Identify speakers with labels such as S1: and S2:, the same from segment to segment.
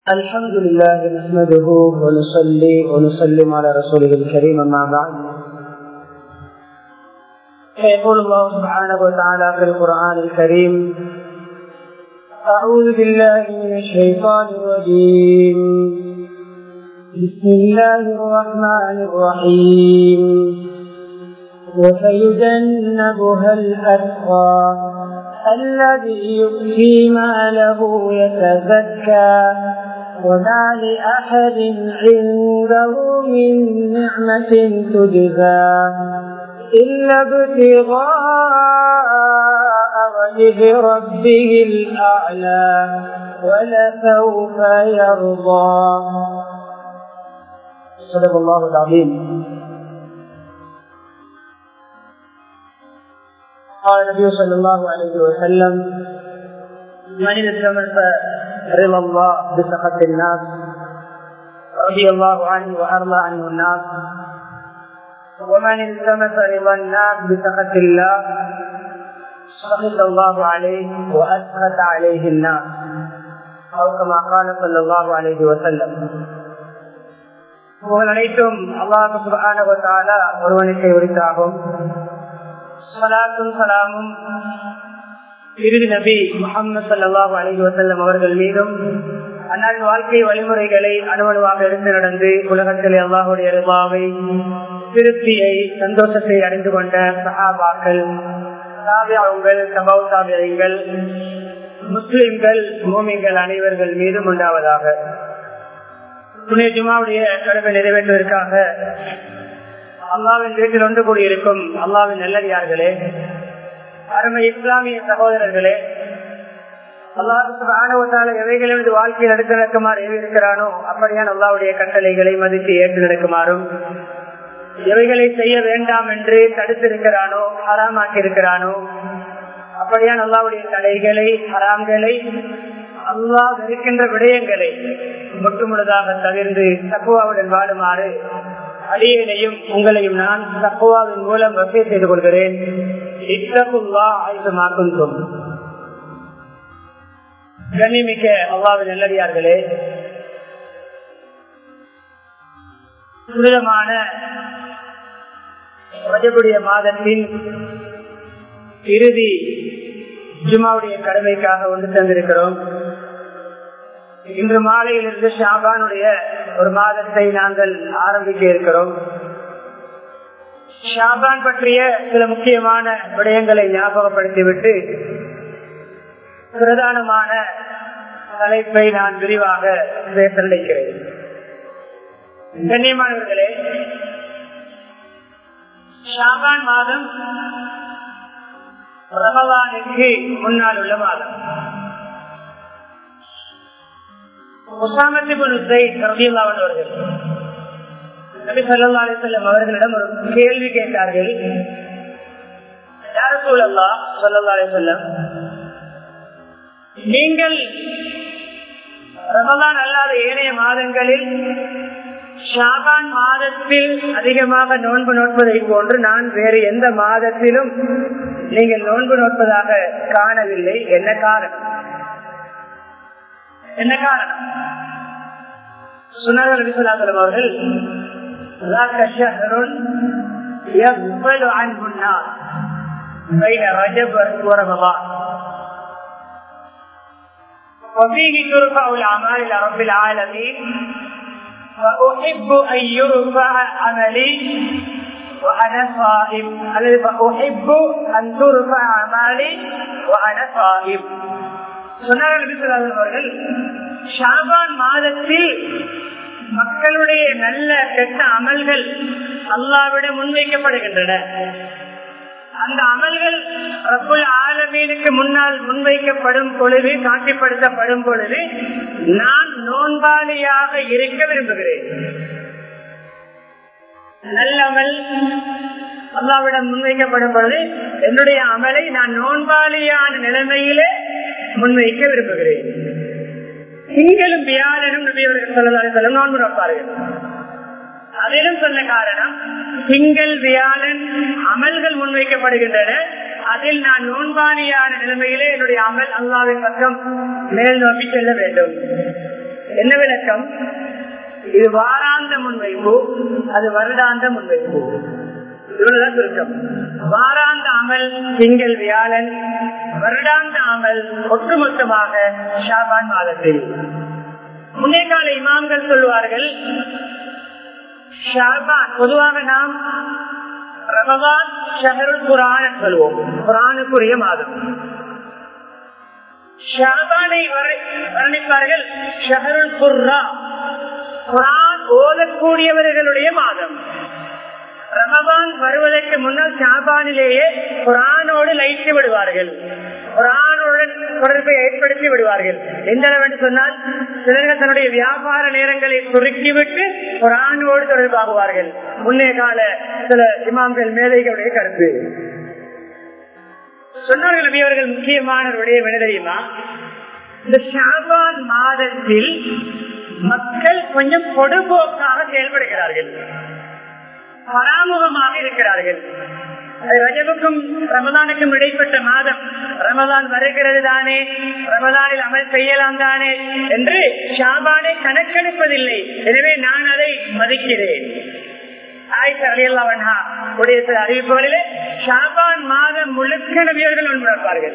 S1: الحمد لله نحمده ونصلي ونسلم على رسوله الكريم أما بعد فيقول الله سبحانه وتعالى في القرآن الكريم أعوذ بالله من الشيطان الرجيم بسم الله الرحمن الرحيم وسيجنبها الأتقى الذي يؤتي ماله يتزكى وما لأحد عنده من نعمة تجزى إلا ابتغاء وجه ربه الأعلى ولسوف يرضى صدق الله العظيم قال النبي صلى الله عليه وسلم من التمس رضا الله بسخط الناس رضي الله عنه وارضى عنه الناس ومن التمس رضا الناس بسخط الله سخط الله عليه واسخط عليه الناس او كما قال صلى الله عليه وسلم புகழ் அனைத்தும் அல்லாஹு சுபான ஒருவனுக்கு உரித்தாகும் சலாத்தும் சலாமும் இறுதி நபி முகமது சல்லாஹூ அலஹி வசல்லம் அவர்கள் மீதும் அன்னாரின் வாழ்க்கை வழிமுறைகளை அணுவணுவாக எடுத்து நடந்து உலகத்தில் அல்லாஹுடைய ரிபாவை திருப்தியை சந்தோஷத்தை அடைந்து கொண்ட சஹாபாக்கள் தாவியாவுங்கள் சபாவு தாவியங்கள் முஸ்லிம்கள் மூமிங்கள் அனைவர்கள் மீதும் உண்டாவதாக புனித ஜுமாவுடைய கடமை நிறைவேற்றுவதற்காக அல்லாவின் வீட்டில் ஒன்று கூடியிருக்கும் அல்லாவின் நல்லடியார்களே அருமை இஸ்லாமிய சகோதரர்களே அல்லாஹால எவைகளிலிருந்து வாழ்க்கையில் எடுத்து நடக்குமாறு எவை இருக்கிறானோ அப்படியான அல்லாவுடைய கட்டளைகளை மதித்து ஏற்று நடக்குமாறும் எவைகளை செய்ய வேண்டாம் என்று தடுத்திருக்கிறானோ ஹராமாக்கி இருக்கிறானோ அப்படியான அல்லாவுடைய தடைகளை ஹராம்களை அல்லாஹ் இருக்கின்ற விடயங்களை முற்றுமுழுதாக தவிர்ந்து தக்குவாவுடன் வாடுமாறு அடியனையும் உங்களையும் நான் தக்குவாவின் மூலம் வசதி செய்து கொள்கிறேன் இத்தகுல்லா ஆயுதமாக்கும் கண்ணிமிக்க அல்லாவின் நல்லடியார்களே புனிதமான ரஜபுடைய மாதத்தின் இறுதி ஜுமாவுடைய கடமைக்காக ஒன்று தந்திருக்கிறோம் இன்று மாலையிலிருந்து ஷாபானுடைய ஒரு மாதத்தை நாங்கள் ஆரம்பிக்க இருக்கிறோம் ஷாபான் பற்றிய சில முக்கியமான விடயங்களை ஞாபகப்படுத்திவிட்டு பிரதானமான தலைப்பை நான் விரிவாக பேச நினைக்கிறேன் கண்ணியமானவர்களே ஷாபான் மாதம் ரமலானுக்கு முன்னால் உள்ள மாதம் அவர்களிடம் ஒரு கேள்வி கேட்டார்கள் நீங்கள் ரமலான் அல்லாத ஏனைய மாதங்களில் ஷாபான் மாதத்தில் அதிகமாக நோன்பு நோட்பதை போன்று நான் வேறு எந்த மாதத்திலும் நீங்கள் நோன்பு நோட்பதாக காணவில்லை என்ன காரணம் என்ன காரணம் சுனார் அலிசலாசலம் அவர்கள் وفيه ترفع الأعمال إلى رب العالمين وأحب أن يرفع عملي وأنا صائم فأحب أن ترفع أعمالي وأنا صائم சொன்னார்கள் அவர்கள் ஷாபான் மாதத்தில் மக்களுடைய நல்ல கெட்ட அமல்கள் அல்லாவிட முன்வைக்கப்படுகின்றன அந்த அமல்கள் ரப்புல் ஆலமீனுக்கு முன்னால் முன்வைக்கப்படும் பொழுது காட்சிப்படுத்தப்படும் பொழுது நான் நோன்பாளியாக இருக்க விரும்புகிறேன் நல்லமல் அல்லாவிடம் முன்வைக்கப்படும் பொழுது என்னுடைய அமலை நான் நோன்பாளியான நிலைமையிலே முன்வைக்க விரும்புகிறேன் திங்களும் வியாழனும் நபியவர்கள் சொல்லலாம் நோன்பு நோப்பார்கள் அதிலும் சொன்ன காரணம் திங்கள் வியாழன் அமல்கள் முன்வைக்கப்படுகின்றன அதில் நான் நோன்பானியான நிலைமையிலே என்னுடைய அமல் அல்லாவின் பக்கம் மேல் நோக்கி செல்ல வேண்டும் என்ன விளக்கம் இது வாராந்த முன்வைப்பு அது வருடாந்த முன்வைப்பு இவ்வளவுதான் சுருக்கம் வாராந்த அமல் திங்கள் வியாழன் வருடாந்த அமல் ஒட்டுமொத்தமாக ஷாபான் மாதத்தில் முன்னே கால இமாம்கள் சொல்லுவார்கள் ஷாபான் பொதுவாக நாம் ரமதான் ஷஹருல் குரான் சொல்வோம் குரானுக்குரிய மாதம் ஷாபானை வர்ணிப்பார்கள் ஷஹருல் குர்ரா குரான் ஓதக்கூடியவர்களுடைய மாதம் ரமபான் வருவதற்கு முன்னால் ஷாபானிலேயே குரானோடு லைட்டு விடுவார்கள் குரானுடன் தொடர்பை ஏற்படுத்தி விடுவார்கள் எந்த அளவு சொன்னால் சிலர்கள் தன்னுடைய வியாபார நேரங்களை சுருக்கிவிட்டு குரானோடு தொடர்பாகுவார்கள் முன்னே கால சில இமாம்கள் மேதைகளுடைய கருத்து சொன்னார்கள் நபியவர்கள் முக்கியமானவருடைய விட தெரியுமா இந்த ஷாபான் மாதத்தில் மக்கள் கொஞ்சம் பொடுபோக்காக செயல்படுகிறார்கள் பராமுகமாக இருக்கிறார்கள் ரஜபுக்கும் ரமதானுக்கும் இடைப்பட்ட மாதம் ரமதான் வருகிறது தானே ரமதானில் அமல் செய்யலாம் தானே என்று ஷாபானை கணக்கெடுப்பதில்லை எனவே நான் அதை மதிக்கிறேன் உடைய சில அறிவிப்புகளிலே ஷாபான் மாதம் முழுக்க நபியர்கள் உணர்வார்கள்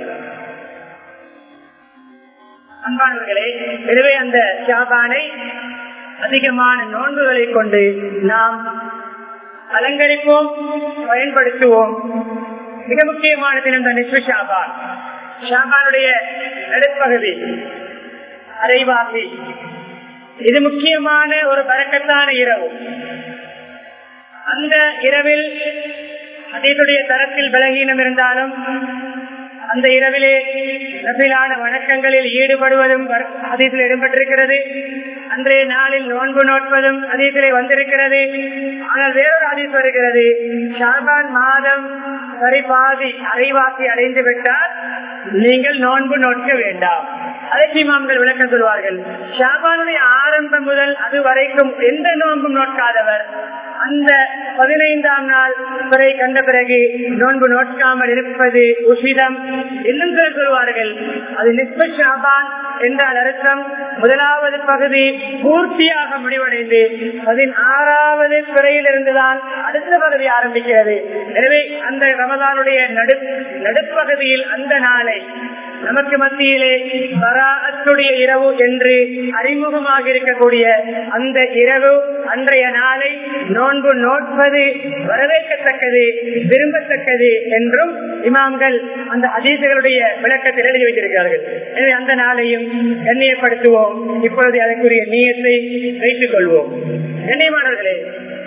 S1: அன்பானவர்களே எனவே அந்த ஷாபானை அதிகமான நோன்புகளை கொண்டு நாம் அலங்கரிப்போம் பயன்படுத்துவோம் மிக முக்கியமான தினம் தான் நிஸ்வு ஷாபான் ஷாபானுடைய நடுப்பகுதி அரைவாசி இது முக்கியமான ஒரு பறக்கத்தான இரவு அந்த இரவில் அதேதுடைய தரத்தில் பலகீனம் இருந்தாலும் அந்த இரவிலே நபிலான வணக்கங்களில் ஈடுபடுவதும் அதில் இடம்பெற்றிருக்கிறது அன்றைய நாளில் நோன்பு நோட்பதும் அதிலே வந்திருக்கிறது ஆனால் வேறொரு அதில் வருகிறது ஷாபான் மாதம் சரி பாதி அரைவாசி அடைந்து விட்டால் நீங்கள் நோன்பு நோட்க வேண்டாம் அதற்கு இமாம்கள் விளக்கம் சொல்வார்கள் ஷாபானுடைய ஆரம்பம் முதல் அது வரைக்கும் எந்த நோன்பும் நோட்காதவர் அந்த பதினைந்தாம் நாள் வரை கண்ட பிறகு நோன்பு நோட்காமல் இருப்பது உசிதம் இன்னும் சிலர் சொல்வார்கள் அது நிஸ்ப ஷாபான் என்றால் அர்த்தம் முதலாவது பகுதி பூர்த்தியாக முடிவடைந்து பதினாறாவது பிறையில் இருந்துதான் அடுத்த பகுதி ஆரம்பிக்கிறது எனவே அந்த ரமதானுடைய நடு நடுப்பகுதியில் அந்த நாளை நமக்கு மத்தியிலே பராத்துடைய இரவு என்று அறிமுகமாக இருக்கக்கூடிய அந்த இரவு அன்றைய நாளை நோன்பு நோட்பது வரவேற்கத்தக்கது விரும்பத்தக்கது என்றும் இமாம்கள் அந்த அதீசர்களுடைய விளக்கத்தில் எழுதி வைத்திருக்கிறார்கள் எனவே அந்த நாளையும் கண்ணியப்படுத்துவோம் இப்பொழுது அதற்குரிய நீயத்தை வைத்துக் கொள்வோம் கண்ணியமானவர்களே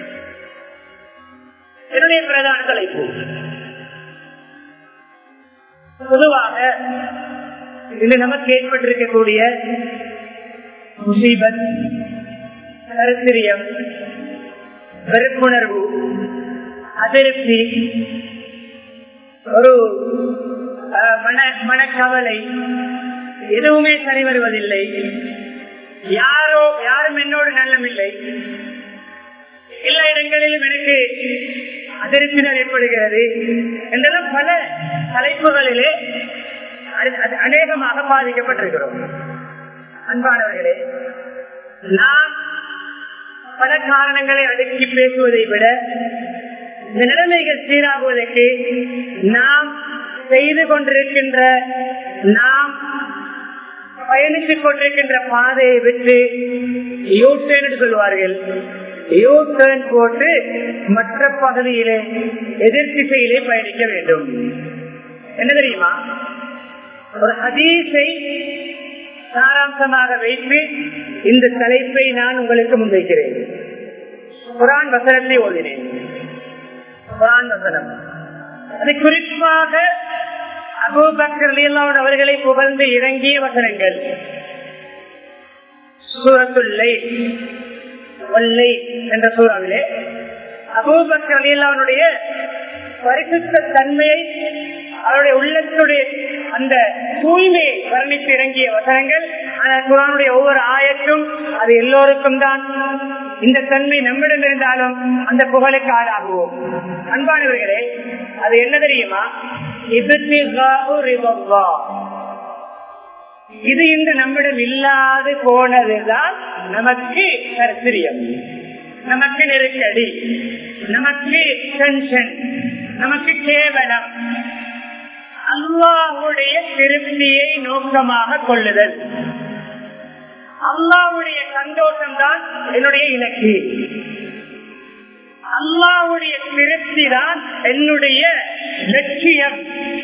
S1: என்னுடைய பிரதான தலைப்பு பொதுவாக இது நமக்கு ஏற்பட்டிருக்கக்கூடிய முசீபத் கருத்திரியம் வெறுப்புணர்வு அதிருப்தி ஒரு மன மனக்கவலை எதுவுமே சரி வருவதில்லை யாரோ யாரும் என்னோடு நல்லமில்லை எல்லா இடங்களிலும் எனக்கு அதிருப்திகள் ஏற்படுகிறது என்றெல்லாம் பல தலைப்புகளிலே அநேகமாக பாதிக்கப்பட்டிருக்கிறோம் அன்பானவர்களே நாம் பல காரணங்களை அடுக்கி பேசுவதை விட இந்த நிலைமைகள் சீராகுவதற்கு நாம் செய்து கொண்டிருக்கின்ற நாம் பயணித்துக் கொண்டிருக்கின்ற பாதையை விட்டு யூட்டர்ன் என்று சொல்வார்கள் யூ டர்ன் போட்டு மற்ற பகுதியிலே எதிர் திசையிலே பயணிக்க வேண்டும் என்ன தெரியுமா ஒரு ஹதீஸை சாராம்சமாக வைத்து இந்த தலைப்பை நான் உங்களுக்கு முன்வைக்கிறேன் குரான் வசனத்தை ஓதினேன் குரான் வசனம் அது குறிப்பாக அபூபக்கர் லீலாவன் அவர்களை புகழ்ந்து இறங்கிய வசனங்கள் சூரத்துள்ளை ஒல்லை என்ற சூறாவிலே அபூபக்கர் லீலாவனுடைய பரிசுத்த தன்மையை அவருடைய உள்ளத்துடைய அந்த தூய்மையை வர்ணித்து இறங்கிய வசனங்கள் ஆனால் குரானுடைய ஒவ்வொரு ஆயத்தும் அது எல்லோருக்கும் தான் இந்த தன்மை நம்மிடம் இருந்தாலும் அந்த புகழுக்கு ஆளாகுவோம் அன்பானவர்களே அது என்ன தெரியுமா இது இன்று நம்மிடம் இல்லாது போனதுதான் நமக்கு கர்த்தரியம் நமக்கு நெருக்கடி நமக்கு டென்ஷன் நமக்கு கேவலம் அல்லாஹுடைய திருப்தியை நோக்கமாக கொள்ளுதல் அல்லாவுடைய சந்தோஷம் தான் என்னுடைய இலக்கு அல்லாவுடைய திருப்தி தான் என்னுடைய லட்சியம்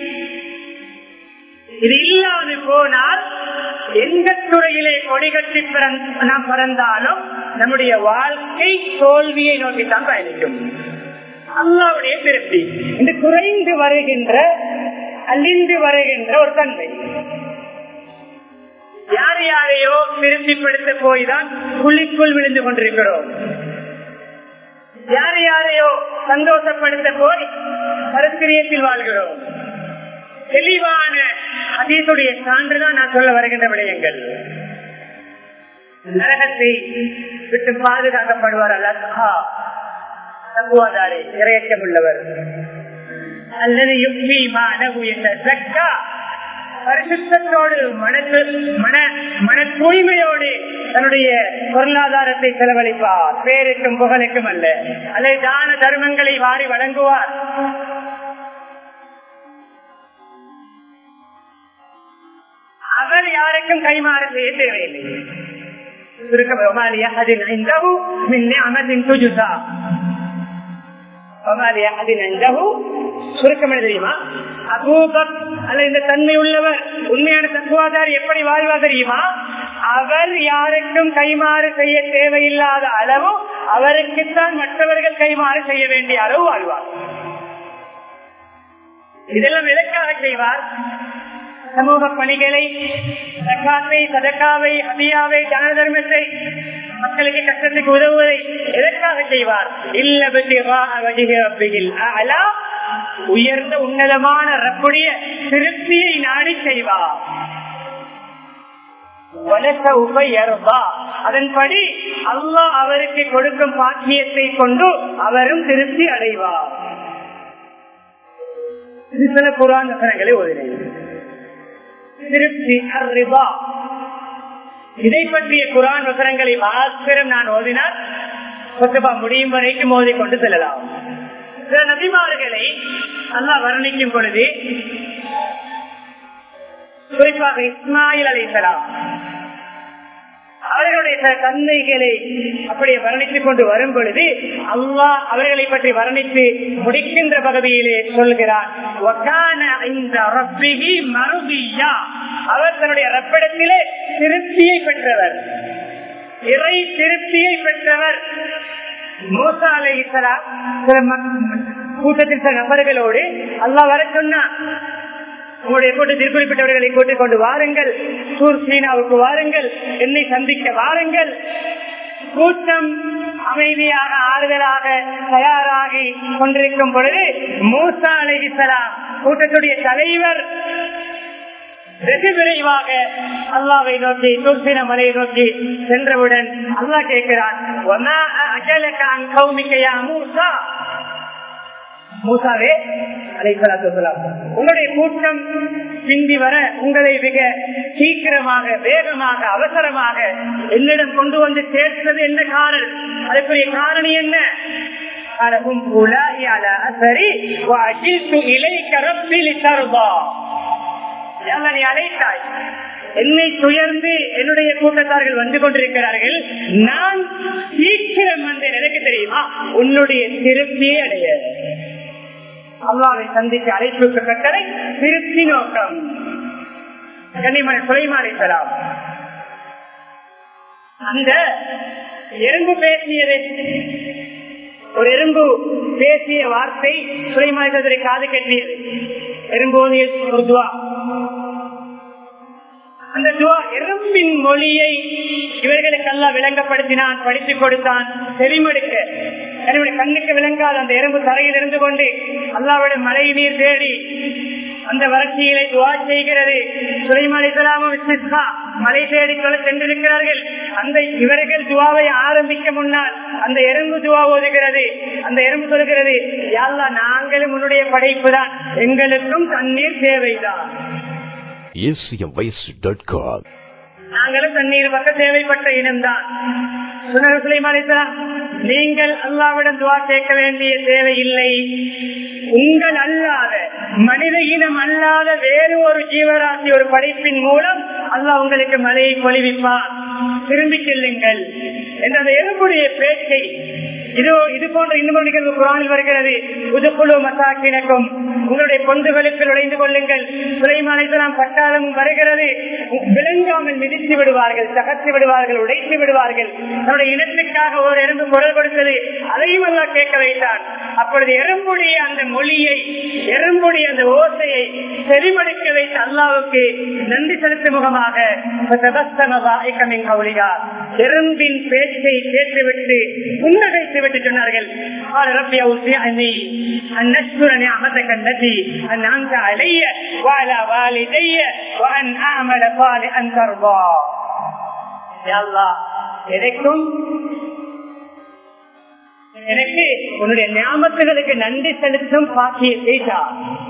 S1: இது இல்லாது போனால் எந்த துறையிலே கொடிகட்டி நாம் பிறந்தாலும் நம்முடைய வாழ்க்கை தோல்வியை நோக்கித்தான் பயணிக்கும் அல்லாவுடைய திருப்தி இந்த குறைந்து வருகின்ற அழிந்து வருகின்ற ஒரு தன்மை யார் யாரையோ திருப்திப்படுத்த போய்தான் குழிக்குள் விழுந்து கொண்டிருக்கிறோம் யார் யாரையோ சந்தோஷப்படுத்த போய் கருத்திரியத்தில் வாழ்கிறோம் தெளிவான அதீசுடைய சான்றுதான் நான் சொல்ல வருகின்ற விடயங்கள் நரகத்தை விட்டு பாதுகாக்கப்படுவார் அல்லா தப்புவாதாரே இரையச்சம் உள்ளவர் அல்லது யுக்தி மாணவு என்ற சக்கா பரிசுத்தோடு மனத்து மன மன தூய்மையோடு தன்னுடைய பொருளாதாரத்தை செலவழிப்பார் பேருக்கும் புகழுக்கும் அல்ல அல்லது தான தர்மங்களை வாரி வழங்குவார் அவர் யாருக்கும் கைமாறு செய்ய தேவையில்லை சுருக்கம் தெரியுமா அபூபக் அல்ல இந்த தன்மை உள்ளவர் உண்மையான தத்துவாதாரி எப்படி வாழ்வா தெரியுமா அவர் யாருக்கும் கைமாறு செய்ய தேவையில்லாத அளவு அவருக்குத்தான் மற்றவர்கள் கைமாறு செய்ய வேண்டிய அளவு வாழ்வார் இதெல்லாம் எதற்காக செய்வார் சமூக பணிகளை சக்காத்தை சதக்காவை அதியாவை தான தர்மத்தை மக்களுக்கு கஷ்டத்துக்கு உதவுவதை எதற்காக செய்வார் இல்ல உயர்ந்த உன்னதமான ரப்புடைய திருப்தியை நாடி செய்வார் அதன்படி அல்லாஹ் அவருக்கு கொடுக்கும் பாக்கியத்தை கொண்டு அவரும் திருப்தி அடைவார் சில குரான் வசனங்களை ஓதினேன் திருப்தி அர்ரிபா இதை பற்றிய குரான் வசனங்களை மாத்திரம் நான் ஓதினால் கொத்தபா முடியும் வரைக்கும் மோதி கொண்டு செல்லலாம் சில நபிமார்களை அல்லா வர்ணிக்கும் பொழுது குறிப்பாக இஸ்மாயில் அலைசலாம் அவர்களுடைய தன்மைகளை அப்படியே வர்ணித்துக் கொண்டு வரும் பொழுது அல்லாஹ் அவர்களை பற்றி வர்ணித்து முடிக்கின்ற பகுதியிலே சொல்கிறான் அவர் தன்னுடைய ரப்பிடத்திலே திருப்தியை பெற்றவர் இறை திருப்தியை பெற்றவர் மூசா அலை இஸ்லாம் கூட்டத்தில் சில நபர்களோடு அல்லாஹ் வர சொன்னான் உங்களுடைய கூட்டத்தில் குறிப்பிட்டவர்களை கூட்டிக் கொண்டு வாருங்கள் சூர் சீனாவுக்கு வாருங்கள் என்னை சந்திக்க வாருங்கள் கூட்டம் அமைதியாக ஆறுதலாக தயாராகி கொண்டிருக்கும் பொழுது மூசா அலைகிசலாம் கூட்டத்துடைய தலைவர் வெகு விரைவாக அல்லாவை நோக்கி துர்சின மலையை நோக்கி சென்றவுடன் அல்லா கேட்கிறான் மூசா மூசாவே உங்களுடைய கூட்டம் பிந்தி வர உங்களை மிக சீக்கிரமாக வேகமாக அவசரமாக என்னிடம் கொண்டு வந்து சேர்த்தது என்ன காரணம் அதற்குரிய காரணி என்ன நீ அழைத்தாய் என்னை துயர்ந்து என்னுடைய கூட்டத்தார்கள் வந்து கொண்டிருக்கிறார்கள் நான் சீக்கிரம் வந்து எனக்கு தெரியுமா உன்னுடைய திருப்தியை அடைய அல்லாவை சந்திக்க அழைப்புக்கு கட்டளை திருப்தி நோக்கம் கனிமலை சுலைமாறித்தலாம் அந்த எறும்பு பேசியதை ஒரு எறும்பு பேசிய வார்த்தை சுலைமாறித்ததை காது கட்டியது எறும்பு ஒரு துவா அந்த துவா எறும்பின் மொழியை இவர்களுக்கு எல்லாம் விளங்கப்படுத்தினான் படித்துக் கொடுத்தான் செறிமடுக்க என்னுடைய கண்ணுக்கு விளங்காத அந்த எறும்பு தரையில் இருந்து கொண்டு அல்லாவுடைய மழை நீர் தேடி அந்த வறட்சியிலே துவா செய்கிறது சுலைமான் இஸ்லாமும் மலை தேடி சொல்ல சென்றிருக்கிறார்கள் அந்த இவர்கள் துவாவை ஆரம்பிக்க முன்னால் அந்த எறும்பு துவா ஓதுகிறது அந்த எறும்பு சொல்கிறது யாழ்லா நாங்களும் உன்னுடைய படைப்பு தான் எங்களுக்கும் தண்ணீர் தேவைதான்
S2: acmvoice.com.
S1: நாங்களும் தண்ணீர் பக்க தேவைப்பட்ட இனம்தான் சுனர் சுலைமான் நீங்கள் அல்லாவிடம் துவா கேட்க வேண்டிய தேவையில்லை உங்கள் அல்லாத மனித இனம் அல்லாத வேறு ஒரு ஜீவராசி ஒரு படைப்பின் மூலம் அல்லாஹ் உங்களுக்கு மழையை பொழிவிப்பார் திரும்பி செல்லுங்கள் என்ற அந்த எலும்புடைய பேச்சை இதோ இது போன்ற இன்னும் ஒரு நிகழ்வு குரானில் வருகிறது புதுக்குழு மசாக்கினக்கும் உங்களுடைய பொந்துகளுக்கு நுழைந்து கொள்ளுங்கள் சுலைமானைத்தலாம் பட்டாளமும் வருகிறது விளங்காமல் மிதித்து விடுவார்கள் தகர்த்து விடுவார்கள் உடைத்து விடுவார்கள் தன்னுடைய இனத்துக்காக ஒரு எறும்பு குரல் கொடுத்தது அதையும் எல்லாம் கேட்க வைத்தான் அப்பொழுது எறும்புடைய அந்த மொழியை எறும்புடைய அந்த ஓசையை செறிமடுக்க வைத்த அல்லாவுக்கு நன்றி செலுத்தும் முகமாக எறும்பின் பேச்சை கேட்டுவிட்டு புன்னகைத்து விட்டு சொன்னார்கள் قال ربي أوسعني أن نشكر نعمتك التي أنعمت علي وعلى والدي وأن أعمل صالحا ترضى يا الله எனக்கும் எனக்கு உன்னுடைய ஞாபகங்களுக்கு நன்றி செலுத்தும் பாக்கியத்தை தான்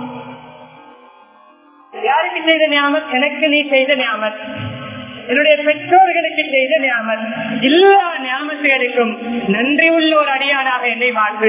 S1: யாருக்கு செய்த ஞாபகம் எனக்கு நீ செய்த ஞாபகம் என்னுடைய பெற்றோர்களுக்கு செய்த ஞாபகம் எல்லா ஞாபகத்துகளுக்கும் நன்றி உள்ள ஒரு அடியானாக என்னை மாற்று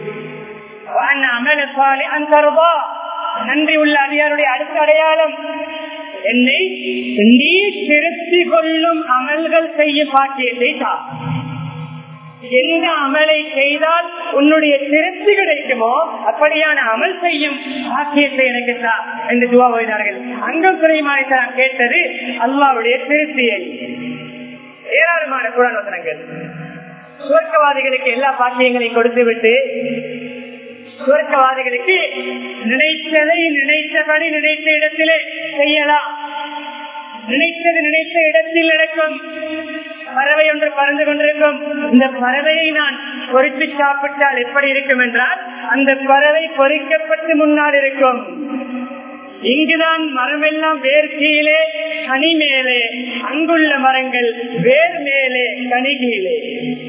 S1: அமலசாலி அந்தருவா நன்றி உள்ள அடியாருடைய அடுத்த அடையாளம் என்னை நீ திருத்தி கொள்ளும் அமல்கள் செய்யும் பாக்கியத்தை தான் எந்த அமலை செய்தால் உன்னுடைய திருப்தி கிடைக்குமோ அப்படியான அமல் செய்யும் ஆக்கியத்தை எனக்கு தான் என்று துவா போயினார்கள் அங்கம் துறைமானித்தான் கேட்டது அல்லாவுடைய திருப்தியை ஏராளமான குரான் வசனங்கள் சுவர்க்கவாதிகளுக்கு எல்லா பாக்கியங்களையும் கொடுத்து விட்டு சுவர்க்கவாதிகளுக்கு நினைத்ததை நினைத்தபடி நினைத்த இடத்திலே செய்யலாம் நினைத்தது நினைத்த இடத்தில் நடக்கும் பறவை ஒன்று பறந்து கொண்டிருக்கும் இந்த பறவையை நான் பொறித்து சாப்பிட்டால் எப்படி இருக்கும் என்றால் அந்த பறவை பொறிக்கப்பட்டு முன்னால் இருக்கும் இங்குதான் மரமெல்லாம் வேர் கீழே கனி மேலே அங்குள்ள மரங்கள் வேர் மேலே கனி கீழே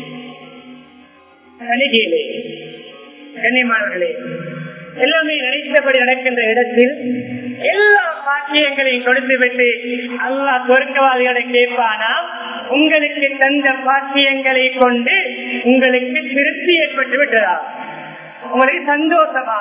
S1: கனி கீழே கண்ணியமானவர்களே எல்லாமே நினைத்தபடி நடக்கின்ற இடத்தில் எல்லா பாக்கியங்களையும் கொடுத்து விட்டு அல்லா சொர்க்கவாதிகளை கேட்பானா உங்களுக்கு தந்த பாக்கியங்களை கொண்டு உங்களுக்கு திருப்தி ஏற்பட்டு விட்டதா உங்களுக்கு சந்தோஷமா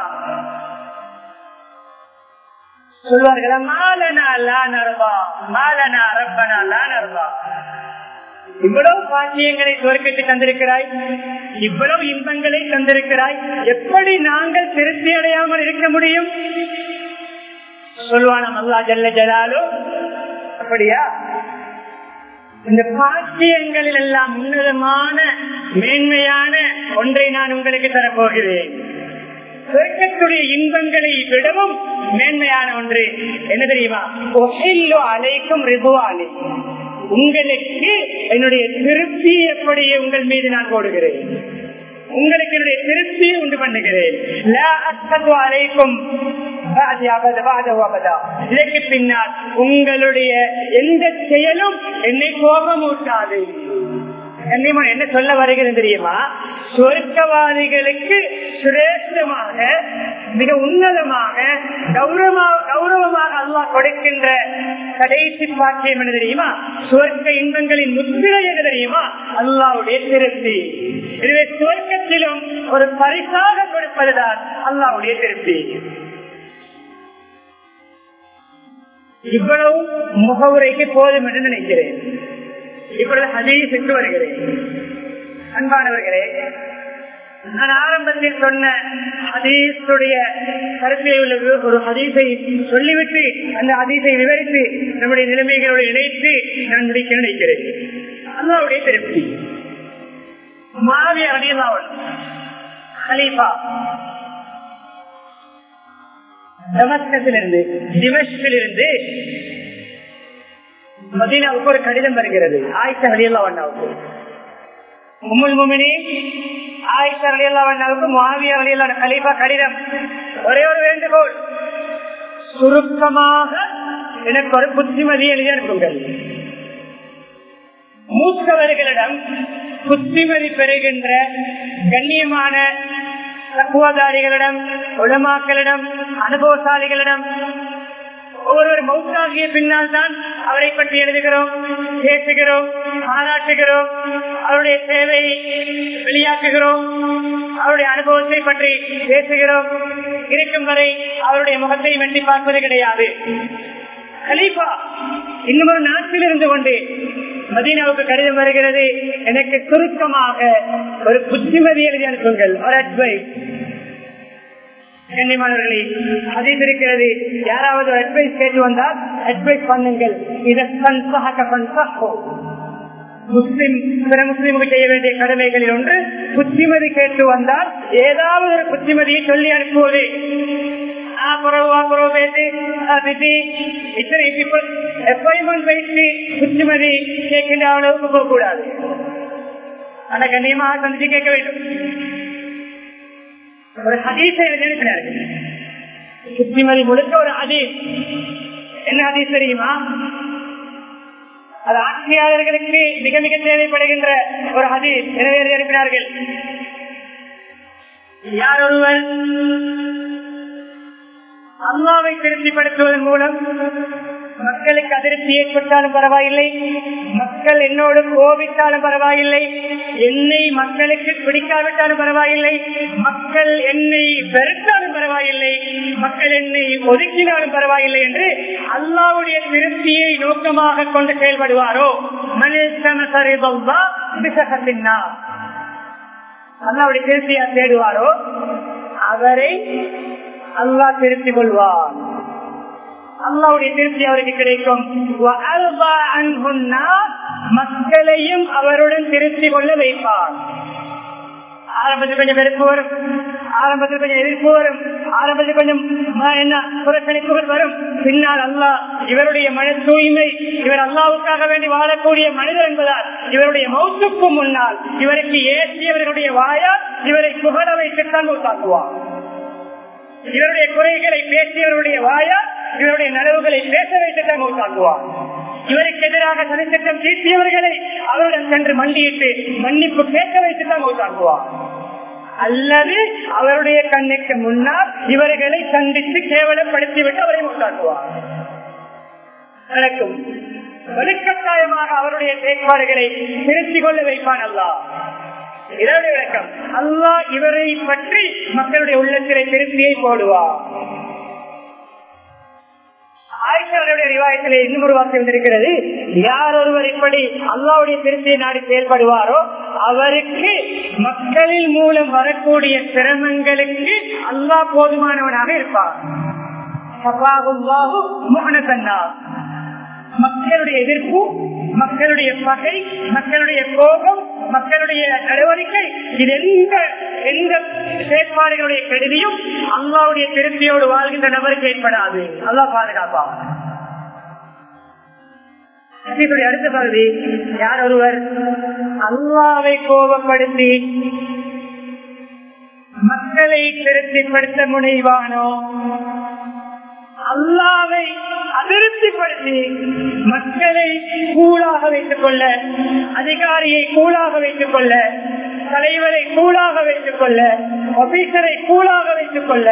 S1: சொல்வார்களா மாலனா லா நர்வா மாலனா ரப்பனா லா நர்வா இவ்வளவு பாக்கியங்களை துவர்க்கிட்டு தந்திருக்கிறாய் இவ்வளவு இன்பங்களை தந்திருக்கிறாய் எப்படி நாங்கள் திருப்தி அடையாமல் இருக்க முடியும் சொல்வானம் அல்லா ஜல்ல ஜலாலோ அப்படியா இந்த பாக்கியங்களில் எல்லாம் உன்னதமான மேன்மையான ஒன்றை நான் உங்களுக்கு தரப்போகிறேன் சொர்க்கத்துடைய இன்பங்களை விடவும் மேன்மையான ஒன்று என்ன தெரியுமா அலைக்கும் ரிபுவானி உங்களுக்கு என்னுடைய திருப்தி எப்படி உங்கள் மீது நான் போடுகிறேன் உங்களுக்கு என்னுடைய திருப்தியை உண்டு பண்ணுகிறேன் இதற்கு பின்னால் உங்களுடைய எந்த செயலும் என்னை கோபமூட்டாது என்ன சொல்ல வருகிறது தெரியுமா சொர்க்கவாதிகளுக்கு சிரேஷ்டமாக மிக உன்னதமாக கௌரவமாக கௌரவமாக அல்லாஹ் கொடுக்கின்ற கடைசி பாக்கியம் என்ன தெரியுமா சுவர்க்க இன்பங்களின் முத்திரை என்ன தெரியுமா அல்லாவுடைய திருப்தி எனவே சுவர்க்கத்திலும் ஒரு பரிசாக கொடுப்பதுதான் அல்லாவுடைய திருப்தி இவ்வளவு முகவுரைக்கு போதும் என்று நினைக்கிறேன் இப்பொழுது ஹதீஸுக்கு வருகிறேன் அன்பானவர்களே நான் ஆரம்பத்தில் சொன்ன ஹதீஸுடைய கருத்தில் உள்ள ஒரு ஹதீஸை சொல்லிவிட்டு அந்த ஹதீஸை விவரித்து நம்முடைய நிலைமைகளோடு இணைத்து நான் முடிக்க நினைக்கிறேன் அல்லாவுடைய திருப்தி மாவிய அடியலாவன் ஹலீஃபா டமஸ்கத்திலிருந்து திமஷ்கிலிருந்து மதீனாவுக்கு ஒரு கடிதம் வருகிறது ஆயிஷா அலியல்லாவுக்கு உம்முல் முமினி ஆயிஷா அலியல்லாவுக்கு மாவியா அலியல்லான கலீஃபா கடிதம் ஒரே ஒரு வேண்டுகோள் சுருக்கமாக எனக்கு ஒரு புத்திமதி எழுதி அனுப்புங்கள் மூத்தவர்களிடம் புத்திமதி பெறுகின்ற கண்ணியமான தக்குவதாரிகளிடம் உலமாக்களிடம் அனுபவசாலிகளிடம் ஒவ்வொருவர் மௌத்தாகிய பின்னால் தான் அவரை பற்றி எழுதுகிறோம் பேசுகிறோம் பாராட்டுகிறோம் அவருடைய சேவையை வெளியாக்குகிறோம் அவருடைய அனுபவத்தை பற்றி பேசுகிறோம் இருக்கும் வரை அவருடைய முகத்தை வெட்டி பார்ப்பது கிடையாது கலீஃபா இன்னும் ஒரு நாட்டில் இருந்து கொண்டு மதீனாவுக்கு கடிதம் வருகிறது எனக்கு சுருக்கமாக ஒரு புத்திமதி எழுதி அனுப்புங்கள் ஒரு அட்வைஸ் கண்ணியமானவர்களே அதில் இருக்கிறது யாராவது ஒரு அட்வைஸ் கேட்டு வந்தால் அட்வைஸ் பண்ணுங்கள் இதற்கண் முஸ்லிம் பிற முஸ்லிமுக்கு செய்ய வேண்டிய கடமைகளில் ஒன்று புத்திமதி கேட்டு வந்தால் ஏதாவது ஒரு புத்திமதியை சொல்லி அனுப்புவது புத்திமதி கேட்கின்ற அளவுக்கு போகக்கூடாது ஆனா கண்ணியமாக சந்திச்சு கேட்க வேண்டும் ஒரு ஹதீஸை எழுதினார்கள் புத்திமதி முழுக்க ஒரு ஹதீஸ் என்ன ஹதீஸ் தெரியுமா அது ஆட்சியாளர்களுக்கு மிக மிக தேவைப்படுகின்ற ஒரு ஹதீஸ் எனவே எழுதி அனுப்பினார்கள் யார் ஒருவர் அல்லாவை திருப்திப்படுத்துவதன் மூலம் மக்களுக்கு அதிருப்தி ஏற்பட்டாலும் பரவாயில்லை மக்கள் என்னோடு கோபித்தாலும் பரவாயில்லை என்னை மக்களுக்கு பிடிக்காவிட்டாலும் பரவாயில்லை மக்கள் என்னை வெறுத்தாலும் பரவாயில்லை மக்கள் என்னை ஒதுக்கினாலும் பரவாயில்லை என்று அல்லாவுடைய திருப்தியை நோக்கமாக கொண்டு செயல்படுவாரோ மனுஷன சரிபா விசகத்தின்னா அல்லாவுடைய திருப்தியா தேடுவாரோ அவரை அல்லா திருத்திக் கொள்வார் அல்லாவுடைய திருப்தி அவருக்கு கிடைக்கும் மக்களையும் அவருடன் திருப்தி கொள்ள வைப்பார் ஆரம்பத்தில் கொஞ்சம் வெறுப்பு வரும் ஆரம்பத்தில் கொஞ்சம் எதிர்ப்பு வரும் ஆரம்பத்தில் கொஞ்சம் என்ன புறக்கணிப்புகள் வரும் பின்னால் அல்லா இவருடைய மன தூய்மை இவர் அல்லாவுக்காக வேண்டி வாழக்கூடிய மனிதர் என்பதால் இவருடைய மௌத்துக்கு முன்னால் இவருக்கு ஏற்றியவர்களுடைய வாயால் இவரை புகழ வைத்துத்தான் உருவாக்குவார் இவருடைய குறைகளை பேசியவருடைய வாயால் இவருடைய நலவுகளை பேச வைத்துத்தான் உருவாக்குவார் இவருக்கு எதிராக சதித்திட்டம் தீட்டியவர்களை அவருடன் சென்று மண்டியிட்டு மன்னிப்பு கேட்க வைத்துத்தான் உருவாக்குவார் அல்லது அவருடைய கண்ணுக்கு முன்னால் இவர்களை சந்தித்து கேவலப்படுத்திவிட்டு அவரை உண்டாக்குவார் நடக்கும் வலுக்கட்டாயமாக அவருடைய செயற்பாடுகளை திருத்திக் கொள்ள வைப்பான் அல்லா இரவு விளக்கம் அல்லா இவரை பற்றி மக்களுடைய உள்ளத்திலே திருப்தியை போடுவார் ஆயிஷாவுடைய ரிவாயத்திலே இன்னும் ஒரு வார்த்தை வந்திருக்கிறது யார் ஒருவர் இப்படி அல்லாவுடைய திருப்தியை நாடி செயல்படுவாரோ அவருக்கு மக்களின் மூலம் வரக்கூடிய சிரமங்களுக்கு அல்லா போதுமானவனாக இருப்பார் மக்களுடைய எதிர்ப்பு மக்களுடைய பகை மக்களுடைய கோபம் மக்களுடைய நடவடிக்கை இது எந்த எந்த செயற்பாடுகளுடைய கருதியும் அல்லாவுடைய திருப்தியோடு வாழ்கின்ற நபருக்கு ஏற்படாது அல்லா பாதுகாப்பா அடுத்த பகுதி யார் ஒருவர் அல்லாவை கோபப்படுத்தி மக்களை திருப்திப்படுத்த முனைவானோ அல்லாவை அதிருப்திப்படுத்தி மக்களை கூழாக வைத்துக் கொள்ள அதிகாரியை கூழாக வைத்துக் கொள்ள தலைவரை கூழாக வைத்துக் கொள்ள ஆபீசரை கூழாக வைத்துக் கொள்ள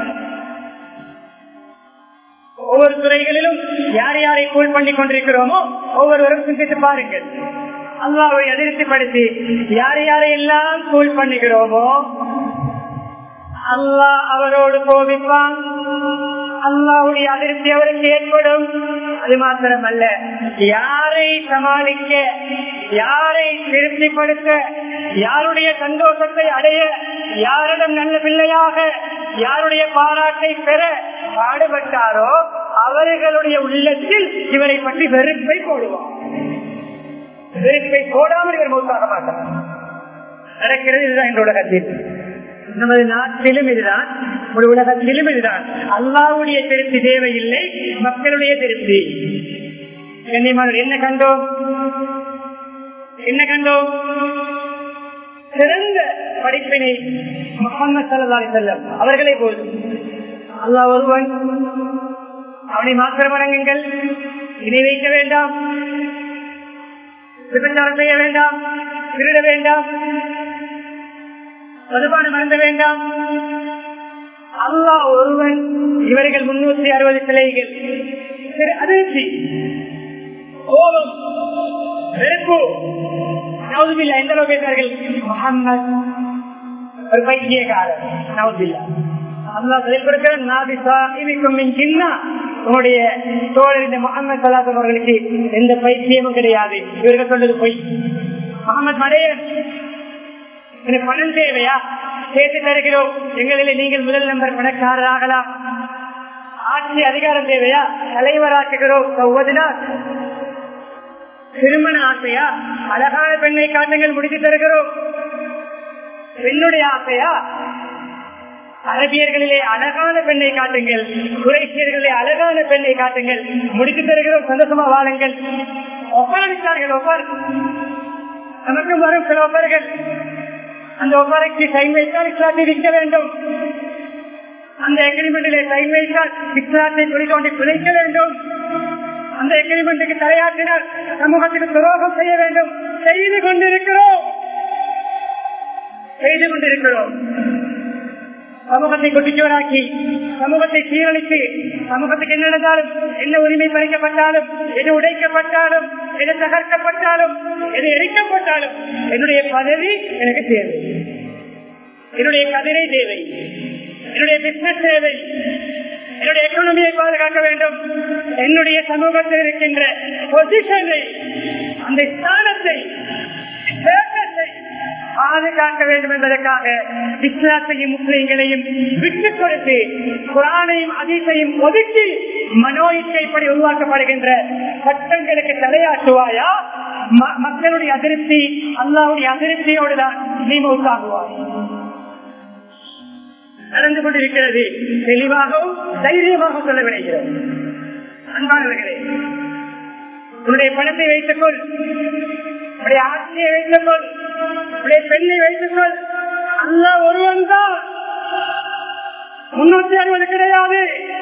S1: ஒவ்வொரு துறைகளிலும் யார் யாரை கூழ் பண்ணி கொண்டிருக்கிறோமோ ஒவ்வொருவரும் சிந்தித்து பாருங்கள் அல்லாவை அதிருப்திப்படுத்தி யார் யாரை எல்லாம் கூழ் பண்ணுகிறோமோ அல்லாஹ் அவரோடு கோபிப்பான் அல்லாவுடைய அதிருப்தி அவருக்கு ஏற்படும் அது மாத்திரமல்ல யாரை சமாளிக்க யாரை திருப்திப்படுத்த யாருடைய சந்தோஷத்தை அடைய யாரிடம் நல்ல பிள்ளையாக யாருடைய பாராட்டை பெற பாடுபட்டாரோ அவர்களுடைய உள்ளத்தில் இவரை பற்றி வெறுப்பை போடுவார் வெறுப்பை போடாமல் இவர் மௌத்தாக மாட்டார் நடக்கிறது இதுதான் இந்த உலகத்தில் நமது நாட்டிலும் இதுதான் ஒரு உலகத்திலும் இதுதான் அல்லாவுடைய திருப்தி தேவையில்லை மக்களுடைய திருப்தி கண்ணியமானவர் என்ன கண்டோம் என்ன கண்டோம் சிறந்த படிப்பினை முகமது சல்லாஹி செல்லம் அவர்களே போல் அல்லாஹ் ஒருவன் அவனை மாத்திரம் வணங்குங்கள் இணை வைக்க வேண்டாம் விபச்சாரம் செய்ய வேண்டாம் திருட வேண்டாம் மதுபானம் மறந்த வேண்டாம் அல்லாஹ் ஒருவன் இவர்கள் முன்னூத்தி அறுபது சிலைகள் சிறு அதிர்ச்சி கோபம் வெறுப்பு நவுதுபில்லா எந்த அளவு பேசுறார்கள் முகம்மது ஒரு பைத்தியக்காரர் நவுதுபில்லா அல்லா சொல்லிக் உன்னுடைய தோழர் இந்த முகமது சலாசம் அவர்களுக்கு எந்த பைத்தியமும் கிடையாது இவர்கள் சொல்றது பொய் முகமது மடையன் எனக்கு பணம் தேவையா சேர்த்து தருகிறோம் எங்களில் நீங்கள் முதல் நம்பர் பணக்காரராகலாம் ஆட்சி அதிகாரம் தேவையா தலைவராக்குகிறோம் சகோதரர் திருமண ஆசையா அழகான பெண்ணை காட்டுங்கள் முடித்து தருகிறோம் பெண்ணுடைய ஆசையா அரபியர்களிலே அழகான பெண்ணை காட்டுங்கள் குறைசியர்களிலே அழகான பெண்ணை காட்டுங்கள் முடித்து தருகிறோம் சந்தோஷமா வாழுங்கள் ஒப்பரடித்தார்கள் ஒப்பர் நமக்கும் வரும் சில ஒப்பர்கள் அந்த ஒப்பரைக்கு சைன் வைத்தால் இஸ்லாத்தை விற்க வேண்டும் அந்த எக்ரிமெண்டிலே சைன் வைத்தால் இஸ்லாத்தை குறிக்கொண்டு பிழைக்க வேண்டும் அந்த எக்ரிமெண்ட்டுக்கு தலையாற்றினால் சமூகத்துக்கு துரோகம் செய்ய வேண்டும் செய்து கொண்டிருக்கிறோம் செய்து கொண்டிருக்கிறோம் சமூகத்தை கொட்டிச்சோராக்கி சமூகத்தை சீரழித்து சமூகத்துக்கு என்ன நடந்தாலும் என்ன உரிமை பறிக்கப்பட்டாலும் எது உடைக்கப்பட்டாலும் எது தகர்க்கப்பட்டாலும் எது எரிக்கப்பட்டாலும் என்னுடைய பதவி எனக்கு தேவை என்னுடைய கதிரை தேவை என்னுடைய பிசினஸ் தேவை என்னுடைய எக்கனாமியை பாதுகாக்க வேண்டும் என்னுடைய சமூகத்தில் இருக்கின்ற பொசிஷனை அந்த ஸ்தானத்தை பாதுகாக்க வேண்டும் என்பதற்காக இஸ்லாத்தையும் முஸ்லிம்களையும் விட்டுக் கொடுத்து குரானையும் அதிசையும் ஒதுக்கி மனோ இச்சைப்படி உருவாக்கப்படுகின்ற சட்டங்களுக்கு தலையாற்றுவாயா மக்களுடைய அதிருப்தி அல்லாவுடைய அதிருப்தியோடு தான் நீ மௌத்தாகுவாய் நடந்து கொண்டிருக்கிறது தெளிவாகவும் தைரியமாக சொல்ல விளைகிறது அன்பானவர்களே உன்னுடைய பணத்தை வைத்துக் கொள் உடைய ஆட்சியை வைத்துக் கொள் உடைய பெண்ணை வைத்துக் கொள் அல்ல ஒருவன் தான் முன்னூத்தி அறுபது கிடையாது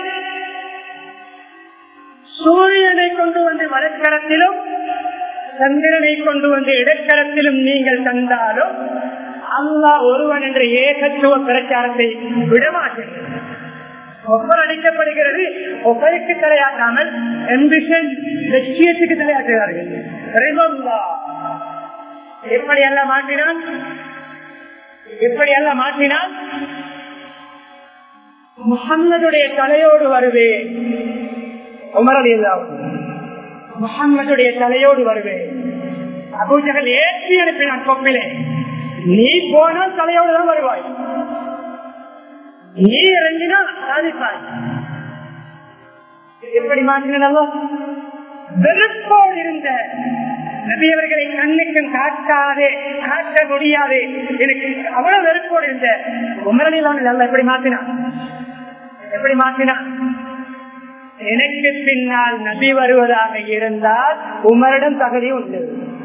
S1: சூரியனை கொண்டு வந்து வலக்கரத்திலும் சந்திரனை கொண்டு வந்து இடக்கரத்திலும் நீங்கள் தந்தாலும் அல்லா ஒருவன் என்ற ஏகத்துவ பிரச்சாரத்தை விடமாட்டேன் ஒவ்வொரு அடிக்கப்படுகிறது ஒவ்வொருக்கு தலையாட்டாமல் எம்பிஷன் லட்சியத்துக்கு தலையாட்டுகிறார்கள் எப்படி அல்ல மாற்றினான் எப்படி அல்ல மாற்றினான் முகம்மதுடைய தலையோடு வருவேன் உமரடி முகம்மதுடைய தலையோடு வருவேன் அபூஜகல் ஏற்றி அனுப்பினான் கொப்பிலே நீ போனால் தலையோடு தான் வருவாய் நீ இறங்கினா சாதிப்பாய் எப்படி மாற்றினோ வெறுப்போடு இருந்த நபியவர்களை கண்ணுக்கும் காட்டாதே காட்ட முடியாது எனக்கு அவ்வளவு வெறுப்போடு இருந்த உமரணிலான அல்ல எப்படி மாற்றினான் எப்படி மாற்றினான் எனக்கு பின்னால் நபி வருவதாக இருந்தால் உமரிடம் தகுதி உண்டு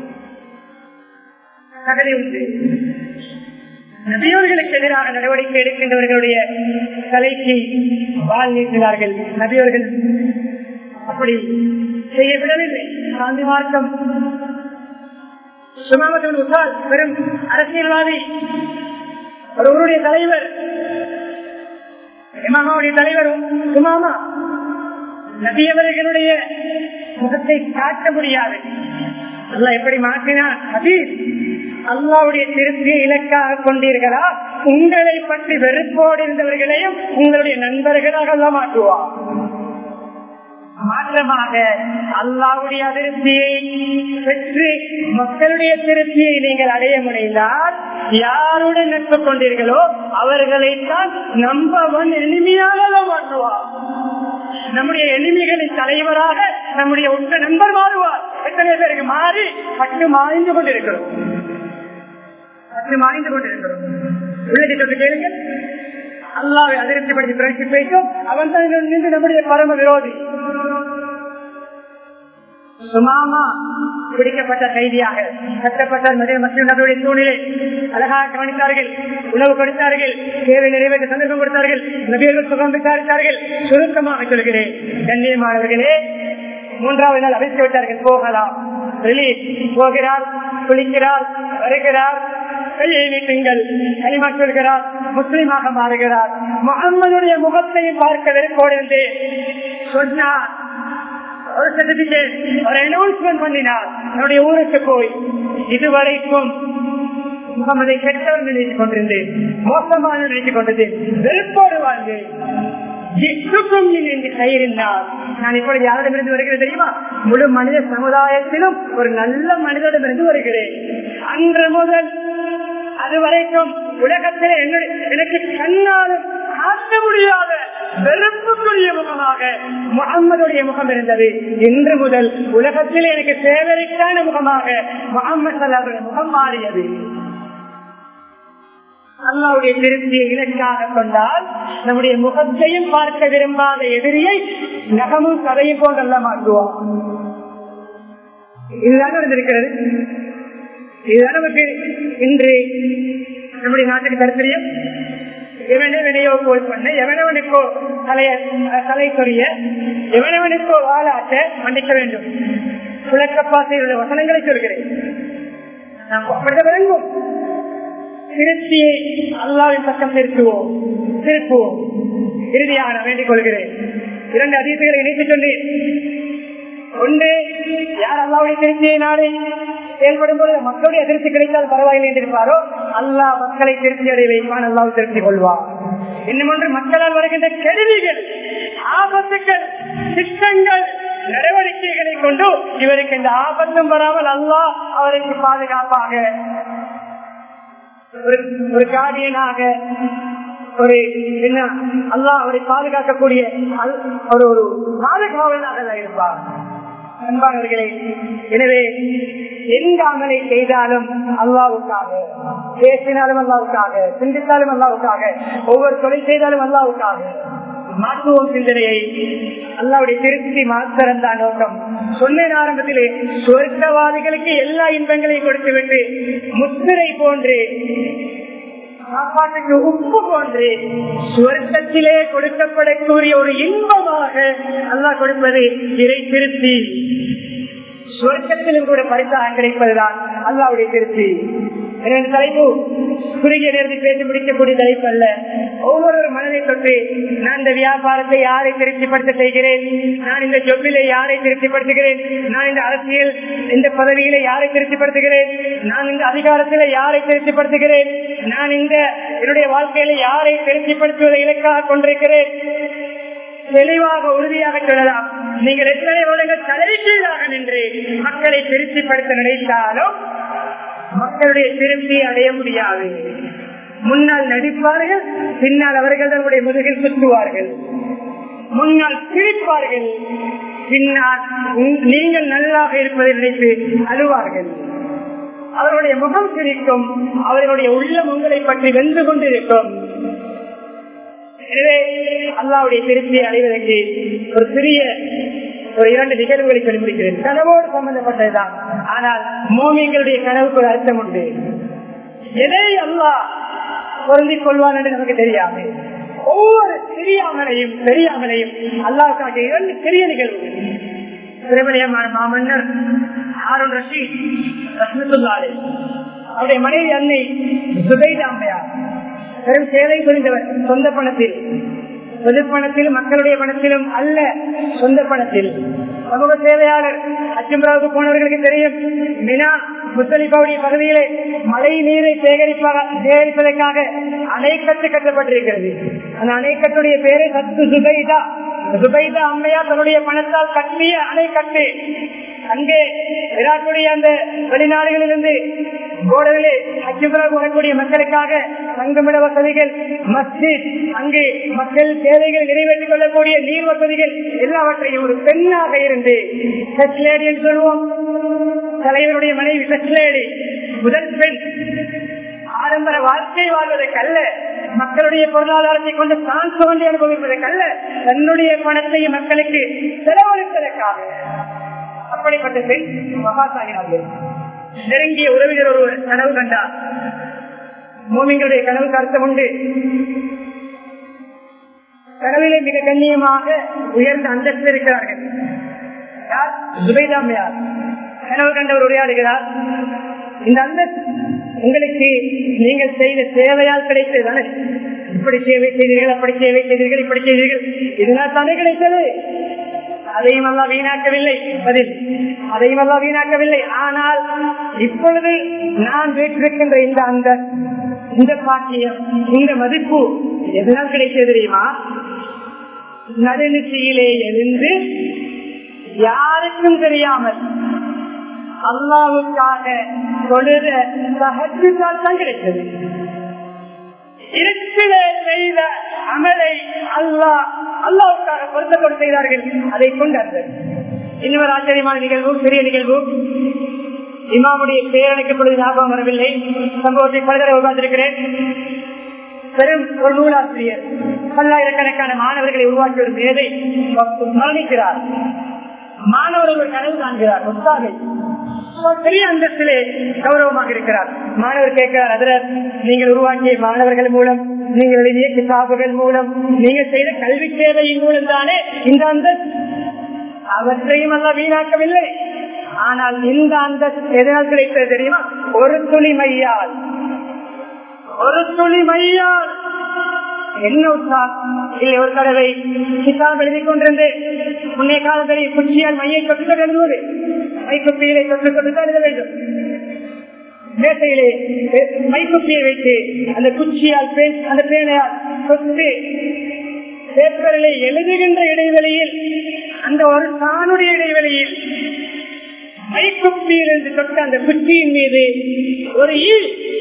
S1: தகுதி உண்டு நபியவர்களுக்கு எதிராக நடவடிக்கை எடுக்கின்றவர்களுடைய தலைக்கு வாழ் நீட்டினார்கள் நபியவர்கள் அப்படி செய்ய விடவில்லை காந்தி மார்க்கம் சுமாமத்தின் உசால் பெரும் அரசியல்வாதி ஒருவருடைய தலைவர் இமாமாவுடைய தலைவரும் சுமாமா நபியவர்களுடைய முகத்தை காட்ட முடியாது அல்ல எப்படி மாற்றினார் ஹபீஸ் அல்லாவுடைய திருப்தியை இலக்காக கொண்டீர்களா உங்களை பற்றி வெறுப்போடு இருந்தவர்களையும் உங்களுடைய நண்பர்களாக அல்ல மாற்றுவார் மாற்றமாக அல்லாவுடைய அதிருப்தியை பெற்று மக்களுடைய திருப்தியை நீங்கள் அடைய முடிந்தால் யாருடன் நட்பு கொண்டீர்களோ அவர்களைத்தான் நம்பவன் எளிமையாக மாற்றுவார் நம்முடைய எளிமைகளின் தலைவராக நம்முடைய உற்ற நண்பர் மாறுவார் எத்தனை பேருக்கு மாறி பட்டு மாய்ந்து கொண்டிருக்கிறோம் பட்டு மாய்ந்து கொண்டிருக்கிறோம் உள்ளதை சொல்லி கேளுங்கள் அல்லாவை அதிருப்திப்படுத்தி பிரச்சி பேசும் அவன் தான் நின்று நம்முடைய பரம விரோதி சுமாமா பிடிக்கப்பட்ட கைதியாக கட்டப்பட்ட மற்றும் நபருடைய சூழ்நிலை அழகாக கவனித்தார்கள் உணவு கொடுத்தார்கள் தேவை நிறைவேற்ற சந்தர்ப்பம் கொடுத்தார்கள் நபியர்கள் சுகம் விசாரித்தார்கள் சுருக்கமாக சொல்கிறேன் கண்ணியமானவர்களே மூன்றாவது நாள் அழைத்து விட்டார்கள் போகலாம் ரிலீஸ் போகிறார் குளிக்கிறார் வருகிறார் கையை நீட்டுங்கள் கைமா சொல்கிறார் முஸ்லீமாக மாறுகிறார் முகம்மதுடைய முகத்தையும் பார்க்க வெறுப்போடு சொன்னார் ஒரு சர்டிபிகேட் ஒரு அனௌன்ஸ்மெண்ட் பண்ணினார் என்னுடைய ஊருக்கு போய் இதுவரைக்கும் முகமதை கெட்டவர் நினைத்துக் கொண்டிருந்தேன் மோசமான நினைத்துக் கொண்டிருந்தேன் வெறுப்போடு வாழ்ந்தேன் நான் இப்பொழுது யாரிடமிருந்து வருகிறேன் தெரியுமா முழு மனித சமுதாயத்திலும் ஒரு நல்ல மனிதரிடமிருந்து வருகிறேன் அன்று முதல் அது வரைக்கும் உலகத்தில் எனக்கு கண்ணாலும் காட்ட முடியாத வெறுப்புக்குரிய முகமாக முகம்மதுடைய முகம் இருந்தது இன்று முதல் உலகத்தில் எனக்கு சேவரிக்கான முகமாக முகம்மது சல்லாவுடைய முகம் மாறியது அல்லாவுடைய திருப்தியை இலக்காக கொண்டால் நம்முடைய முகத்தையும் பார்க்க விரும்பாத எதிரியை நகமும் கதையும் போன்றல்ல மாற்றுவோம் இதுதான் நடந்திருக்கிறது இதுதான் நமக்கு இன்று நம்முடைய நாட்டுக்கு கருத்திரியம் எவனவனையோ போல் பண்ண எவனவனுக்கோ தலைய தலை சொரிய எவனவனுக்கோ வாழாட்ட மன்னிக்க வேண்டும் விளக்கப்பாசையில் உள்ள வசனங்களை சொல்கிறேன் நாம் அப்படிதான் விளங்கும் திருப்தியை அல்லாவின் பக்கம் திருத்துவோம் திருப்புவோம் இறுதியாக நான் வேண்டிக் கொள்கிறேன் இரண்டு அதிர்ச்சிகளை இணைத்து சொன்னேன் ஒன்று யார் அல்லாவுடைய திருப்தியை நாடு செயல்படும் பொழுது மக்களுடைய அதிர்ச்சி கிடைத்தால் பரவாயில்லை என்று இருப்பாரோ அல்லாஹ் மக்களை திருப்தி அடைய வைப்பான் அல்லாவும் திருப்தி கொள்வார் இன்னும் ஒன்று மக்களால் வருகின்ற கருவிகள் ஆபத்துக்கள் திட்டங்கள் நடவடிக்கைகளை கொண்டு இவருக்கு இந்த ஆபத்தும் வராமல் அல்லாஹ் அவருக்கு பாதுகாப்பாக ஒரு கார்டியனாக ஒரு என்ன அல்லா அவரை பாதுகாக்கக்கூடிய ஒரு ஒரு பாதுகாவலாக இருப்பார் அன்பானவர்களே எனவே எந்த அமலை செய்தாலும் அல்லாவுக்காக பேசினாலும் அல்லாவுக்காக சிந்தித்தாலும் அல்லாவுக்காக ஒவ்வொரு தொழில் செய்தாலும் அல்லாவுக்காக மாற்றுவோம் சிந்தனையை அல்லாவுடைய திருப்தி மாத்திரம் தான் நோக்கம் சொன்ன ஆரம்பத்திலே சொர்க்கவாதிகளுக்கு எல்லா இன்பங்களையும் கொடுத்து விட்டு முத்திரை போன்று சாப்பாட்டுக்கு உப்பு போன்று சுவர்க்கத்திலே கொடுக்கப்படக்கூடிய ஒரு இன்பமாக அல்லாஹ் கொடுப்பது இறை திருப்தி சுவர்க்கத்திலும் கூட பரிசாக கிடைப்பதுதான் அல்லாவுடைய திருப்தி எனது தலைப்பு குறுகிய நேரத்தில் பேசி முடிக்கக்கூடிய தலைப்பு அல்ல ஒவ்வொரு மனதை தொட்டு நான் இந்த வியாபாரத்தை யாரை திருப்திப்படுத்த செய்கிறேன் நான் இந்த ஜொப்பிலை யாரை திருப்திப்படுத்துகிறேன் நான் இந்த அரசியல் இந்த பதவியில யாரை திருப்திப்படுத்துகிறேன் நான் இந்த அதிகாரத்தில யாரை திருப்திப்படுத்துகிறேன் நான் இந்த என்னுடைய வாழ்க்கையில யாரை திருப்திப்படுத்துவதை இலக்காக கொண்டிருக்கிறேன் தெளிவாக உறுதியாக சொல்லலாம் நீங்கள் எத்தனை வருடங்கள் தலைகீழாக நின்று மக்களை திருப்திப்படுத்த நினைத்தாலும் மக்களுடைய திருப்தியை அடைய முடியாது முன்னால் நடிப்பார்கள் பின்னால் அவர்கள் தன்னுடைய முதுகில் சுற்றுவார்கள் முன்னால் சிரிப்பார்கள் பின்னால் நீங்கள் நல்லாக இருப்பதை நினைத்து அழுவார்கள் அவருடைய முகம் சிரிக்கும் அவர்களுடைய உள்ளம் உங்களை பற்றி வென்று கொண்டிருக்கும் எனவே அல்லாவுடைய திருப்தியை அடைவதற்கு ஒரு சிறிய ஒரு இரண்டு நிகழ்வுகளை சொல்லி முடிக்கிறேன் கனவோடு சம்பந்தப்பட்டதுதான் ஆனால் மோமியங்களுடைய கனவுக்கு ஒரு அர்த்தம் உண்டு எதை அல்லா பொருந்திக் கொள்வான் என்று நமக்கு தெரியாது ஒவ்வொரு சிறிய அமலையும் பெரிய அமலையும் அல்லாவுக்காக இரண்டு சிறிய நிகழ்வு பிரபலியமான மாமன்னர் ஹாரூன் ரஷீத் ரஷ்மத்துல்லாலே அவருடைய மனைவி அன்னை சுபைதா அம்மையார் பெரும் சேவை புரிந்தவர் சொந்த பணத்தில் பொது பணத்திலும் மக்களுடைய பணத்திலும் அல்ல சொந்த பணத்தில் சமூக சேவையாளர் அச்சும்பராவுக்கு போனவர்களுக்கு தெரியும் மினா முத்தலிபாவுடைய பகுதியிலே மழை நீரை சேகரிப்பாக சேகரிப்பதற்காக அணைக்கட்டு கட்டப்பட்டிருக்கிறது அந்த அணைக்கட்டுடைய பேரு சத்து சுபைதா சுபைதா அம்மையா தன்னுடைய பணத்தால் கட்டிய அணைக்கட்டு அங்கே ஈராக்குடைய அந்த வெளிநாடுகளிலிருந்து கோடலிலே அச்சுபுராக வரக்கூடிய மக்களுக்காக தங்குமிட வசதிகள் மஸ்ஜித் அங்கு மக்கள் தேவைகளை நிறைவேற்றிக் கொள்ளக்கூடிய நீர் வசதிகள் எல்லாவற்றையும் ஒரு பெண்ணாக இருந்து லேடி என்று சொல்லுவோம் தலைவருடைய மனைவி லேடி முதல் பெண் ஆடம்பர வாழ்க்கை வாழ்வதற்கல்ல மக்களுடைய பொருளாதாரத்தை கொண்டு தான் சுகண்டி அனுபவிப்பதற்கல்ல தன்னுடைய பணத்தை மக்களுக்கு செலவழிப்பதற்காக அப்படிப்பட்ட பெண் மகாசாகினார்கள் நெருங்கிய உறவினர் ஒருவர் கனவு கண்டார் மோமிங்களுடைய கனவுக்கு அர்த்தம் உண்டு கனவிலே மிக கண்ணியமாக உயர்ந்த அந்தஸ்து இருக்கிறார்கள் யார் சுபைதாமையார் கனவு கண்டவர் உரையாடுகிறார் இந்த அந்தஸ்து உங்களுக்கு நீங்கள் செய்த சேவையால் கிடைத்தது இப்படி சேவை செய்தீர்கள் அப்படி சேவை செய்தீர்கள் இப்படி செய்தீர்கள் இதனால் தானே கிடைத்தது அதையும் அல்லா வீணாக்கவில்லை பதில் அதையும் அல்லா வீணாக்கவில்லை ஆனால் இப்பொழுது நான் வீட்டிருக்கின்ற இந்த அந்த இந்த பாக்கியம் இந்த மதிப்பு எதனால் கிடைத்தது தெரியுமா நடுநிசையிலே எழுந்து யாருக்கும் தெரியாமல் அல்லாவுக்காக தொழுத சகஜத்தால் தான் கிடைத்தது இருட்டிலே செய்த அமலை அல்லாஹ் அல்லாவுக்காக பொருத்தப்பட்டு செய்தார்கள் அதை கொண்டார்கள் இன்னொரு ஆச்சரியமான நிகழ்வு பெரிய நிகழ்வு இமாமுடைய பெயர் அழைக்கப்படும் ஞாபகம் வரவில்லை சம்பவத்தை பல தடவை உட்கார்ந்திருக்கிறேன் பெரும் ஒரு நூலாசிரியர் பல்லாயிரக்கணக்கான மாணவர்களை உருவாக்கிய ஒரு மேதை மரணிக்கிறார் மாணவர்கள் ஒரு கனவு காண்கிறார் ஒத்தாகை பெரிய அந்தஸ்திலே கௌரவமாக இருக்கிறார் மாணவர் கேட்கிறார் அதில் நீங்கள் உருவாக்கிய மாணவர்கள் மூலம் நீங்கள் எழுதிய கிதாபுகள் மூலம் நீங்கள் செய்த கல்வி சேவையின் மூலம் தானே இந்த அந்த அவற்றையும் அல்ல வீணாக்கவில்லை ஆனால் இந்த அந்த எதனால் கிடைத்தது தெரியுமா ஒரு துளி மையால் ஒரு துளி மையால் என்ன உற்சார் இல்லை ஒரு தடவை கிதாப் எழுதி கொண்டிருந்தேன் முன்னே காலத்தில் குச்சியால் மையை தொட்டு எழுதுவது மைக்குப்பியிலே தொட்டு தொட்டு எழுத வேண்டும் மேசையிலே மைக்குப்பியை வைத்து அந்த குச்சியால் அந்த பேனையால் தொட்டு பேப்பரிலே எழுதுகின்ற இடைவெளியில் அந்த ஒரு சாணுடைய இடைவெளியில் மைக்குப்பியில் இருந்து தொட்ட அந்த குச்சியின் மீது ஒரு ஈ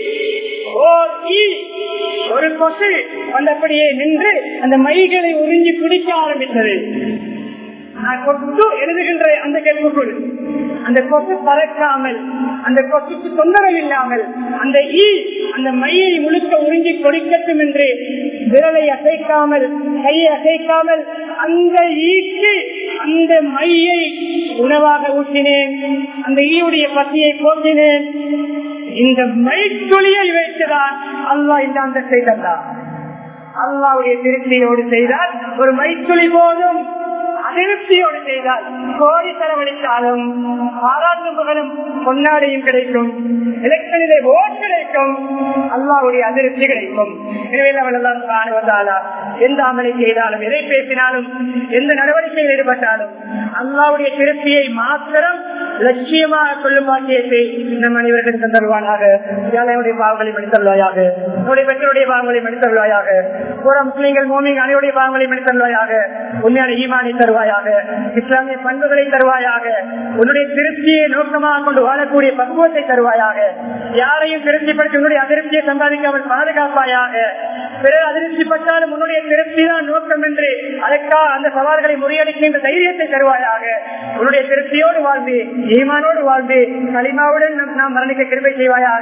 S1: ஓர் ஈ ஒரு கொசு வந்தபடியே நின்று அந்த மைகளை உறிஞ்சி பிடிக்க ஆரம்பித்தது நான் கொட்டு எழுதுகின்ற அந்த கெப்புக்குள் அந்த கொசு பறக்காமல் அந்த கொசுக்கு தொந்தரவு இல்லாமல் அந்த ஈ அந்த மையை முழுக்க உறிஞ்சி கொடுக்கட்டும் என்று விரலை அசைக்காமல் கையை அசைக்காமல் அந்த ஈக்கு அந்த மையை உணவாக ஊற்றினேன் அந்த ஈயுடைய பசியை போக்கினேன் இந்த மைத்துளியை வைத்துதான் அல்லா இந்த அந்த செய்தான் அல்லாவுடைய திருப்தியோடு செய்தால் ஒரு மைத்துளி போதும் அதிருப்தியோடு செய்தால் கோடி செலவழித்தாலும் பாராட்டு புகழும் பொன்னாடையும் கிடைக்கும் எலெக்ஷனிலே ஓட் கிடைக்கும் அல்லாவுடைய அதிருப்தி கிடைக்கும் எனவே அவள் காணுவதாலா எந்த அமலை செய்தாலும் எதை பேசினாலும் எந்த நடவடிக்கையில் ஈடுபட்டாலும் அல்லாவுடைய திருப்தியை மாத்திரம் லட்சியமாக கொள்ளும் பாக்கியத்தை நம் அனைவர்களுக்கு தருவானாக ஏழையுடைய பாவங்களை மனிதருவாயாக நம்முடைய பெற்றோருடைய பாவங்களை மனிதருவாயாக புற முஸ்லீம்கள் மோமிங் அனைவருடைய பாவங்களை மனிதருவாயாக உண்மையான ஈமானை தருவாயாக இஸ்லாமிய பண்புகளை தருவாயாக உன்னுடைய திருப்தியை நோக்கமாக கொண்டு வாழக்கூடிய பக்குவத்தை தருவாயாக யாரையும் திருப்திப்படுத்தி உன்னுடைய அதிருப்தியை சம்பாதிக்காமல் பாதுகாப்பாயாக பிறர் அதிருப்திப்பட்டாலும் உன்னுடைய திருப்தி தான் நோக்கம் என்று அதற்காக அந்த சவால்களை முறியடிக்கின்ற தைரியத்தை தருவாயாக உன்னுடைய திருப்தியோடு வாழ்ந்து ஈமானோடு வாழ்ந்து களிமாவுடன் நாம் மரணிக்க கிருபை செய்வாயாக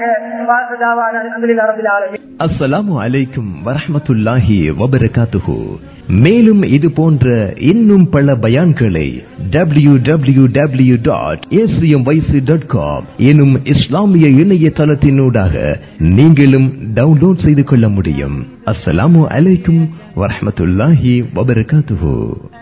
S2: அஸ்ஸலாமு அலைக்கும் வரஹமத்துல்லாஹி வபரகாத்துஹு மேலும் இது போன்ற இன்னும் பல பயான்களை W W W dot dot com எனும் இஸ்லாமிய இணையதளத்தினூடாக நீங்களும் டவுன்லோட் செய்து கொள்ள முடியும் அஸ்ஸலாமு அலைக்கும் வரஹமத்துல்லாஹி வபரகாத்துஹு